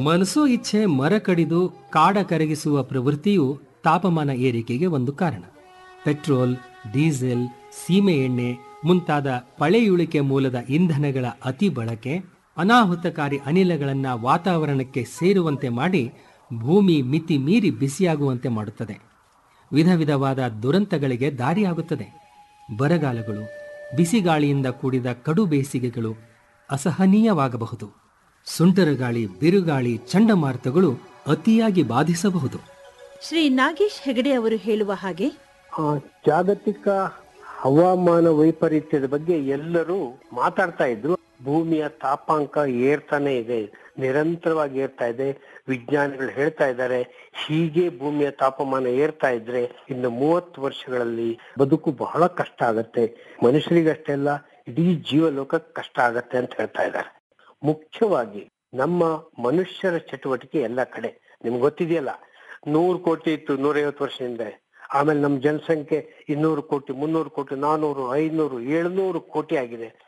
ಮನಸೋ ಇಚ್ಛೆ ಮರ ಕಡಿದು ಕಾಡ ಕರಗಿಸುವ ಪ್ರವೃತ್ತಿಯು ತಾಪಮಾನ ಏರಿಕೆಗೆ ಒಂದು ಕಾರಣ ಪೆಟ್ರೋಲ್ ಡೀಸೆಲ್ ಸೀಮೆ ಎಣ್ಣೆ ಮುಂತಾದ ಪಳೆಯುಳಿಕೆ ಮೂಲದ ಇಂಧನಗಳ ಅತಿ ಬಳಕೆ ಅನಾಹುತಕಾರಿ ಅನಿಲಗಳನ್ನ ವಾತಾವರಣಕ್ಕೆ ಸೇರುವಂತೆ ಮಾಡಿ ಭೂಮಿ ಮಿತಿ ಮೀರಿ ಬಿಸಿಯಾಗುವಂತೆ ಮಾಡುತ್ತದೆ ವಿಧ ವಿಧವಾದ ದುರಂತಗಳಿಗೆ ದಾರಿಯಾಗುತ್ತದೆ ಬರಗಾಲಗಳು ಬಿಸಿಗಾಳಿಯಿಂದ ಕೂಡಿದ ಕಡು ಬೇಸಿಗೆಗಳು ಅಸಹನೀಯವಾಗಬಹುದು ಸುಂಟರಗಾಳಿ ಬಿರುಗಾಳಿ ಚಂಡಮಾರುತಗಳು ಅತಿಯಾಗಿ ಬಾಧಿಸಬಹುದು ಶ್ರೀ ನಾಗೇಶ್ ಹೆಗಡೆ ಅವರು ಹೇಳುವ ಹಾಗೆ ಆ, ಜಾಗತಿಕ ಹವಾಮಾನ ವೈಪರೀತ್ಯದ ಬಗ್ಗೆ ಎಲ್ಲರೂ ಮಾತಾಡ್ತಾ ಇದ್ರು ಭೂಮಿಯ ತಾಪಾಂಕ ಏರ್ತಾನೆ ಇದೆ ನಿರಂತರವಾಗಿ ಏರ್ತಾ ಇದೆ ವಿಜ್ಞಾನಿಗಳು ಹೇಳ್ತಾ ಇದ್ದಾರೆ ಹೀಗೆ ಭೂಮಿಯ ತಾಪಮಾನ ಏರ್ತಾ ಇದ್ರೆ ಇನ್ನು ಮೂವತ್ತು ವರ್ಷಗಳಲ್ಲಿ ಬದುಕು ಬಹಳ ಕಷ್ಟ ಆಗತ್ತೆ ಮನುಷ್ಯರಿಗಷ್ಟೇ ಅಲ್ಲ ಇಡೀ ಜೀವಲೋಕ ಕಷ್ಟ ಆಗತ್ತೆ ಅಂತ ಹೇಳ್ತಾ ಇದ್ದಾರೆ ಮುಖ್ಯವಾಗಿ ನಮ್ಮ ಮನುಷ್ಯರ ಚಟುವಟಿಕೆ ಎಲ್ಲ ಕಡೆ ನಿಮ್ಗೆ ಗೊತ್ತಿದೆಯಲ್ಲ ನೂರು ಕೋಟಿ ಇತ್ತು ನೂರೈವತ್ತು ವರ್ಷ ಹಿಂದೆ ಆಮೇಲೆ ನಮ್ಮ ಜನಸಂಖ್ಯೆ ಇನ್ನೂರು ಕೋಟಿ ಮುನ್ನೂರು ಕೋಟಿ ನಾನೂರು ಐನೂರು ಏಳ್ನೂರು ಕೋಟಿ ಆಗಿದೆ